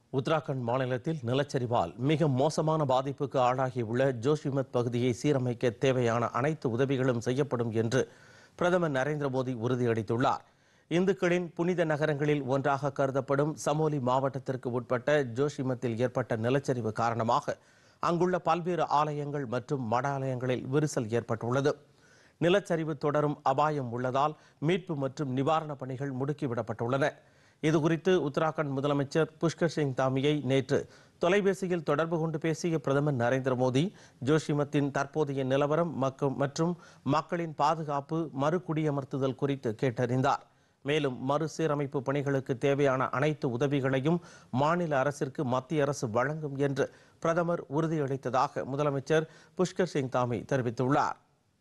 உத்தராகண்ட் மாநிலத்தில் நிலச்சரிவால் மிக மோசமான பாதிப்புக்கு ஆளாகியுள்ள ஜோஷிமத் பகுதியை சீரமைக்க தேவையான அனைத்து உதவிகளும் செய்யப்படும் என்று பிரதமர் நரேந்திர மோடி உறுதியளித்துள்ளார் இந்துக்களின் புனித நகரங்களில் ஒன்றாக கருதப்படும் சமோலி மாவட்டத்திற்கு உட்பட்ட ஜோஷிமத்தில் ஏற்பட்ட நிலச்சரிவு காரணமாக அங்குள்ள பல்வேறு ஆலயங்கள் மற்றும் மட ஆலயங்களில் விரிசல் ஏற்பட்டுள்ளது நிலச்சரிவு தொடரும் அபாயம் உள்ளதால் மீட்பு மற்றும் நிவாரணப் பணிகள் முடுக்கிவிடப்பட்டுள்ளன இதுகுறித்து உத்தராகண்ட் முதலமைச்சர் புஷ்கர் சிங் தாமியை நேற்று தொலைபேசியில் தொடர்பு கொண்டு பேசிய பிரதமர் நரேந்திர மோடி ஜோஷிமத்தின் தற்போதைய நிலவரம் மக்க- மற்றும் மக்களின் பாதுகாப்பு மறுகுடியமர்த்துதல் குறித்து கேட்டறிந்தார் மேலும் மறுசீரமைப்பு பணிகளுக்கு தேவையான அனைத்து உதவிகளையும் மாநில அரசிற்கு மத்திய அரசு வழங்கும் என்று பிரதமர் உறுதியளித்ததாக முதலமைச்சர் புஷ்கர் சிங் தாமி தெரிவித்துள்ளார்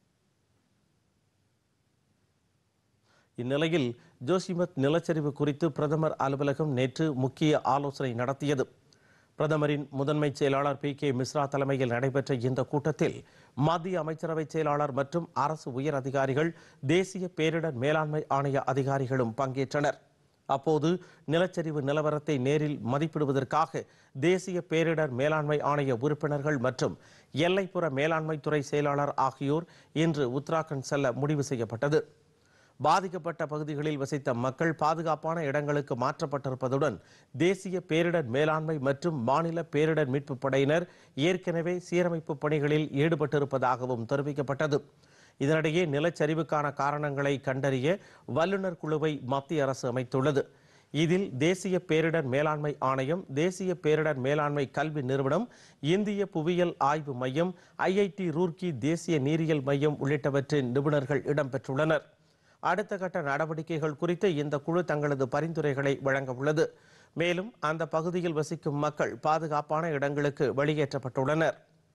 இந்நிலையில் ஜோஷிமத் நிலச்சரிவு குறித்து பிரதமர் அலுவலகம் நேற்று முக்கிய ஆலோசனை நடத்தியது பிரதமரின் முதன்மை செயலாளர் பி கே மிஸ்ரா தலைமையில் நடைபெற்ற இந்த கூட்டத்தில் மத்திய அமைச்சரவை செயலாளர் மற்றும் அரசு உயர் அதிகாரிகள் தேசிய பேரிடர் மேலாண்மை ஆணைய அதிகாரிகளும் பங்கேற்றனர் அப்போது நிலச்சரிவு நிலவரத்தை நேரில் மதிப்பிடுவதற்காக தேசிய பேரிடர் மேலாண்மை ஆணைய உறுப்பினர்கள் மற்றும் எல்லைப்புற மேலாண்மை துறை செயலாளர் ஆகியோர் இன்று உத்தராகண்ட் செல்ல முடிவு செய்யப்பட்டது பாதிக்கப்பட்ட பகுதிகளில் வசித்த மக்கள் பாதுகாப்பான இடங்களுக்கு மாற்றப்பட்டிருப்பதுடன் தேசிய பேரிடர் மேலாண்மை மற்றும் மாநில பேரிடர் மீட்புப் படையினர் ஏற்கனவே சீரமைப்பு பணிகளில் ஈடுபட்டிருப்பதாகவும் தெரிவிக்கப்பட்டது இதனிடையே நிலச்சரிவுக்கான காரணங்களை கண்டறிய வல்லுநர் குழுவை மத்திய அரசு அமைத்துள்ளது இதில் தேசிய பேரிடர் மேலாண்மை ஆணையம் தேசிய பேரிடர் மேலாண்மை கல்வி நிறுவனம் இந்திய புவியியல் ஆய்வு மையம் ஐஐடி ரூர்க்கி தேசிய நீரியல் மையம் உள்ளிட்டவற்றின் நிபுணர்கள் இடம்பெற்றுள்ளனர் அடுத்த கட்ட நடவடிக்கைகள் குறித்து இந்த குழு தங்களது பரிந்துரைகளை வழங்க உள்ளது மேலும் அந்த பகுதியில் வசிக்கும் மக்கள் பாதுகாப்பான இடங்களுக்கு வெளியேற்றப்பட்டுள்ளனர்